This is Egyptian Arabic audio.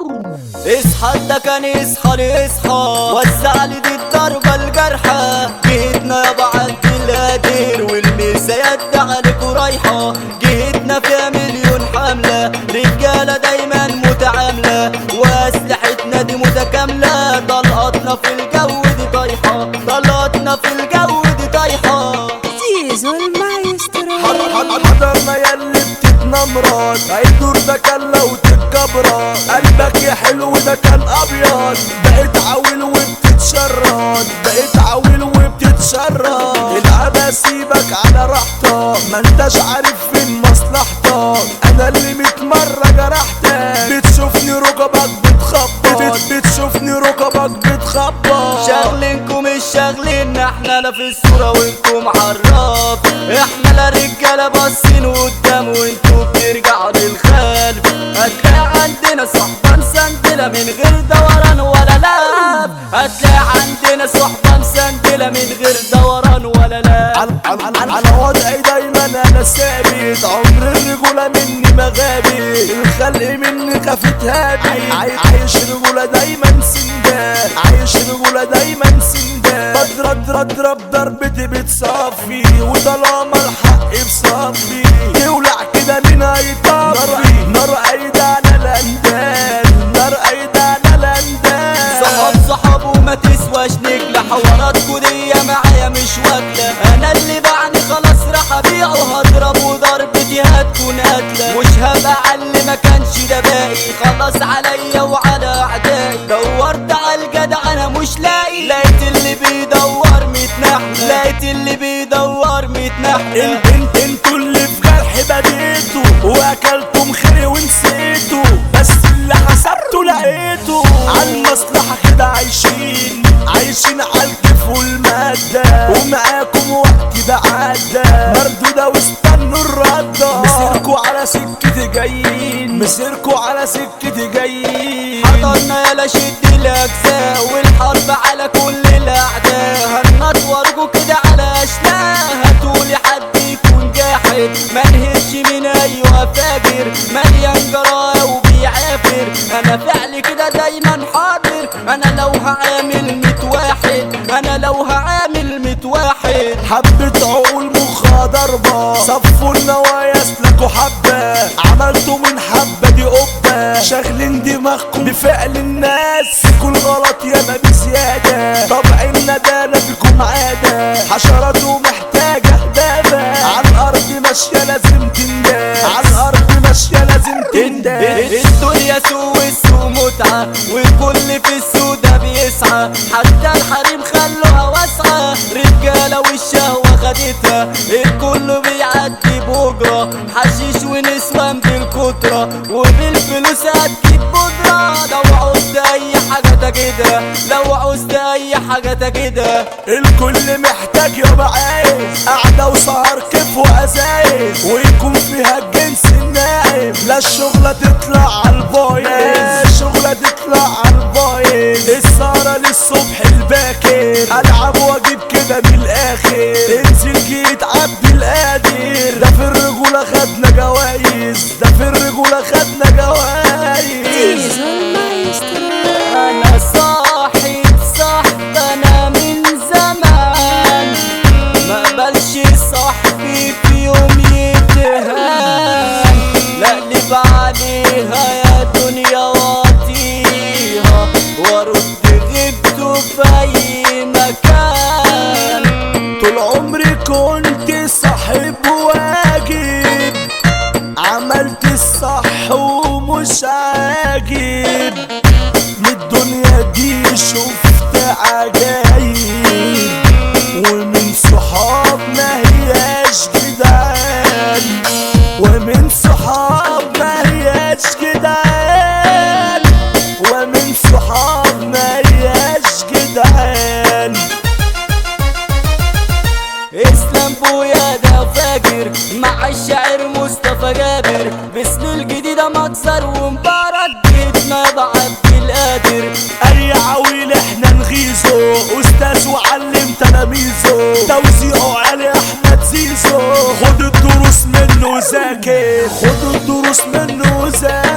اصحى ده كان اصحى اصحى وسع لي دي الضربة الجارحة جهتنا يا بعد القادر والميسا يد عليك ورايحة جهتنا فيها مليون حملة رجالة دايما متعاملة واسلحتنا دي متكاملة طلقاتنا في الجو دي طايحة طلقاتنا في الجو دي طايحة زيزو المايسترو حضرنا ياللي بتتنمران هيدور ده كان لو تتكبران قلبك يا حلو ده كان ابيض بقيت عويل وبتتشرد بقيت عويل وبتتشرد العب سيبك على راحتك ما انتش عارف فين مصلحتك انا اللي ميت مرة جرحتك بتشوفني ركبك بتخبط بت- بتشوفني ركبك بتخبط شغلينكم مش شغلين احنا لا في الصورة وانتم عراف احنا لا رجالة باصين قدام وانتوا بترجعوا للخلف هتلاقي عندنا صحبة مسندلة من غير دوران ولا لف هتلاقي عندنا صحبة مسندلة من غير دوران ولا لف على, على, على, على وضعي دايما انا ثابت عمر الرجولة مني ما غابت الخلق مني خافت هادي عاي- عايش رجولة دايما سندان عايش رجولة دايما سندان بضرب ضرب ضرب ضربتي بتصفي وطالما الحق بصفي يولع كده مين هيطفي نار قايدة على الاندال نار قايدة على الاندال صحاب صحاب وما تسواش نجلة حواراتكو دي معايا مش واكلة انا اللي بعني خلاص راح ابيعه هضرب وضربتي هتكون قتلة مش هبقى على اللي ما كانش ده باقي خلاص عليا وعلى اعدائي دورت على الجدع انا مش لاقي لقيت اللي بيدور متنحلة لقيت اللي بيدور متنحلة انت انت انتوا اللي في جرح بديتوا واكلتم خيري ونسيتوا بس اللي حسبته لقيته عالمصلحة كده عايشين عايشين عالكيف والمادة ومعاكم وقت بعدة مردودة واستنوا الردة مسيركوا على سكتي جايين مسيركوا على سكتي جايين حضرنا يلا شد الاجزاء والحرب على كل الاعداء هنطوركوا كده على اشلاء هاتولي حد يكون جاحد ما نهش من ايوه فاجر مليان جراء وبيعافر انا فعلي كده دايما حاضر انا لو هعامل ميت واحد انا لو هعامل ميت واحد حبة عقول مخها ضربة صفوا النوايا اسلكوا حبة عملتوا من حبة دي قبة شاغلين دماغكم بفعل الناس فيكم غلط ياما بزيادة طبع الندالة فيكم عادة حشرات ومحتاجة هدابة على الأرض ماشية لازم تنداس على الأرض ماشية لازم تنداس الدنيا سوق السوق متعة والكل في السوق ده بيسعى حتى الحريم خلوها واسعة رجالة والشهوة خدتها الكل بيعدي بأجرة حشيش ونسوان بالكترة وبالفلوس هتجيب بودرة لو عوزت أي حاجة تجدها لو عوزت أي حاجة تجدها الكل محتاج يابا عايز قعدة وسهر كيف وأزايز ويكون فيها الجنس الناعم لا الشغلة تطلع عالبايظ لا الشغلة تطلع عالبايظ السهرة للصبح الباكر ألعب وأجيب كده من الآخر انزل جيت عبد القادر ده في الرجولة خدنا جوايز ده في الرجولة خدنا جوايز زيزو المايسترو انا صاحي صاحب انا من زمان ما قبلش صاحبي في يوم يتهان لقلب عليها يا دنيا واطيها وارد غبته في اي مكان طول عمري كنت صاحب واجب عملت الصح ومش عاجب من الدنيا دي شفت عجايب ومن صحاب ما هياش جدعان ومن صحاب ما هياش جدعان ومن صحاب ما هياش جدعان اسلام بويا ده فاجر مع الشاعر مصطفى جابر باسم الجديدة مكسر ومبارك جيتنا بعبد القادر اي عويل احنا نغيظه استاذ وعلم تلاميذه توزيعه علي احمد زيزو خد الدروس منه ذاكر خد الدروس منه ذاكر